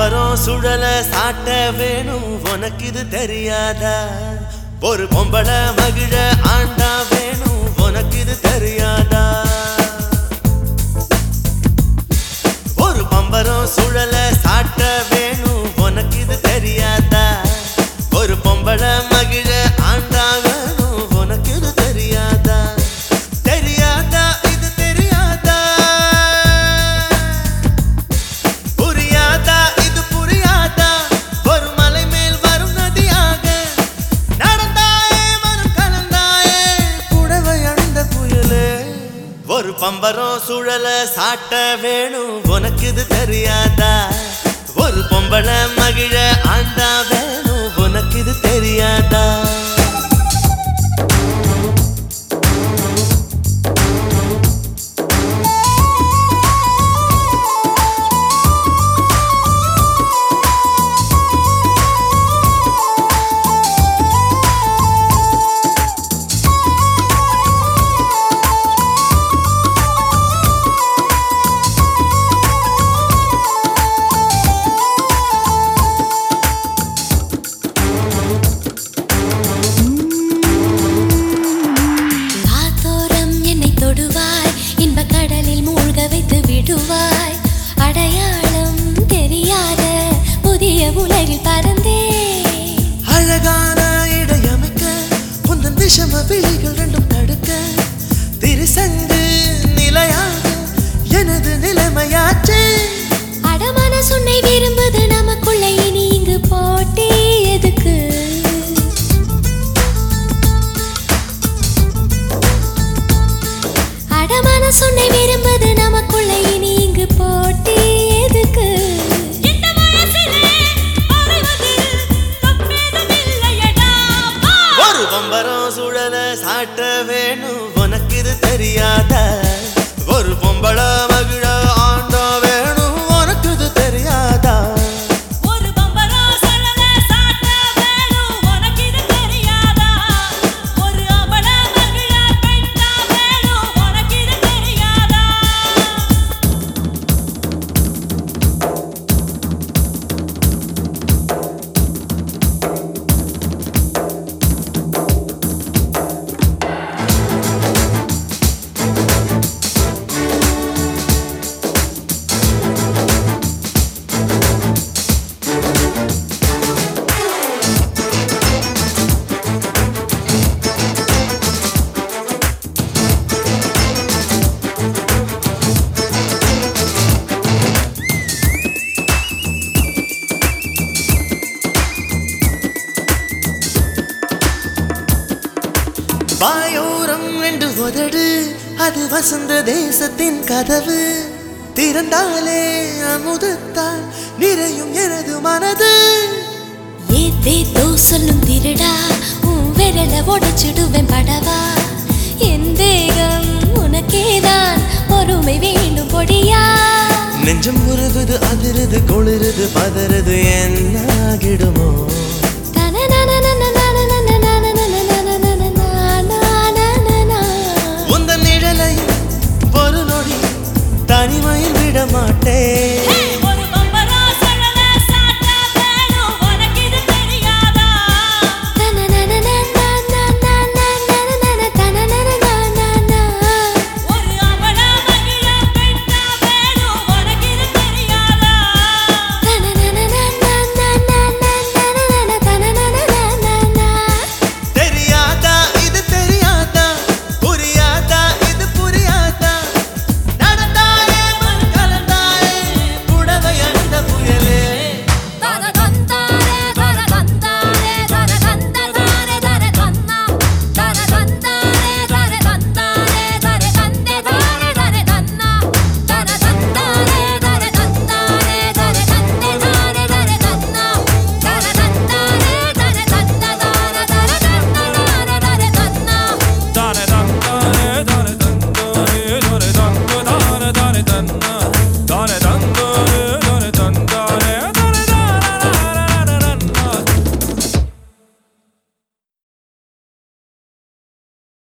பம்பரம் சுழல சாட்ட வேணும் உனக்கு இது தெரியாதா ஒரு பொம்பளை மகிழ ஆண்டா வேணும் உனக்கு இது தெரியாதா ஒரு பம்பரம் சுழல சாட்ட வேணும் உனக்கு இது தெரியாதா ஒரு பொம்பளை மகிழ ஆண்டா வேணும் உனக்கு இது தெரியாதா தெரியாதா இது தெரியாதா புரியாதா இது புரியாதா ஒரு மலை மேல் வரும் நதியாக நடந்தாயே மனம் கலந்தாயே புடவை அணிந்த புயலே ஒரு பம்பரம் சுழல சாட்ட வேணும் உனக்கு இது தெரியாதா ஒரு பொம்பளை மகிழ ஆண்டா வேணும் உனக்கு இது தெரியாதா காத்தோரம் என்னை தொடுவாய் இன்ப கடலில் மூழ்க வைத்து விடுவாய் அடையாளம் தெரியாத புதிய உலகில் பறந்தே அழகான இடையமைக்க உந்தன் விஷம விழிகள் ரெண்டும் தடுக்க திருசங்கு நிலையாக எனது நிலைமையாச்சே அடமான சுன்னை விரும்புது நமக்குள்ள இனி இங்கு போட்டி எதுக்கு அடமான சுன்னை விரும்புது நமக்குள்ள இனி இங்கு போட்டி எதுக்கு இந்த வயசிலே அறிவது தப்பேதுமில்லையடா ஒரு பம்பரம் சுழல சாட்ட வேணும் உனக்கு இது தெரியாத ஒரு பொம்பளை மகிழ ஆண்டா வேணும் உனக்கு இது தெரியாதா ஒரு பம்பரா சலன சாட்ட வேணும் உனக்கு இது தெரியாதா ஒரு அபட மகிழ பெண்ணா வேணும் உனக்கு இது தெரியாதா வாயோரம் ரெண்டு உதடு அது வசந்த தேசத்தின் கதவு திறந்தாலே அமுதத்தால் நிறையும் எனது மனது ஏதேதோ சொல்லும் திருடா உன் விரல உடைச்சிடுவேன் படவா என் தேகம் உனக்கேதான் பொறுமை வேண்டும் பொடியா நெஞ்சம் உருகுது அதிருது குளிருது பதறுது என்னாகிடுமோ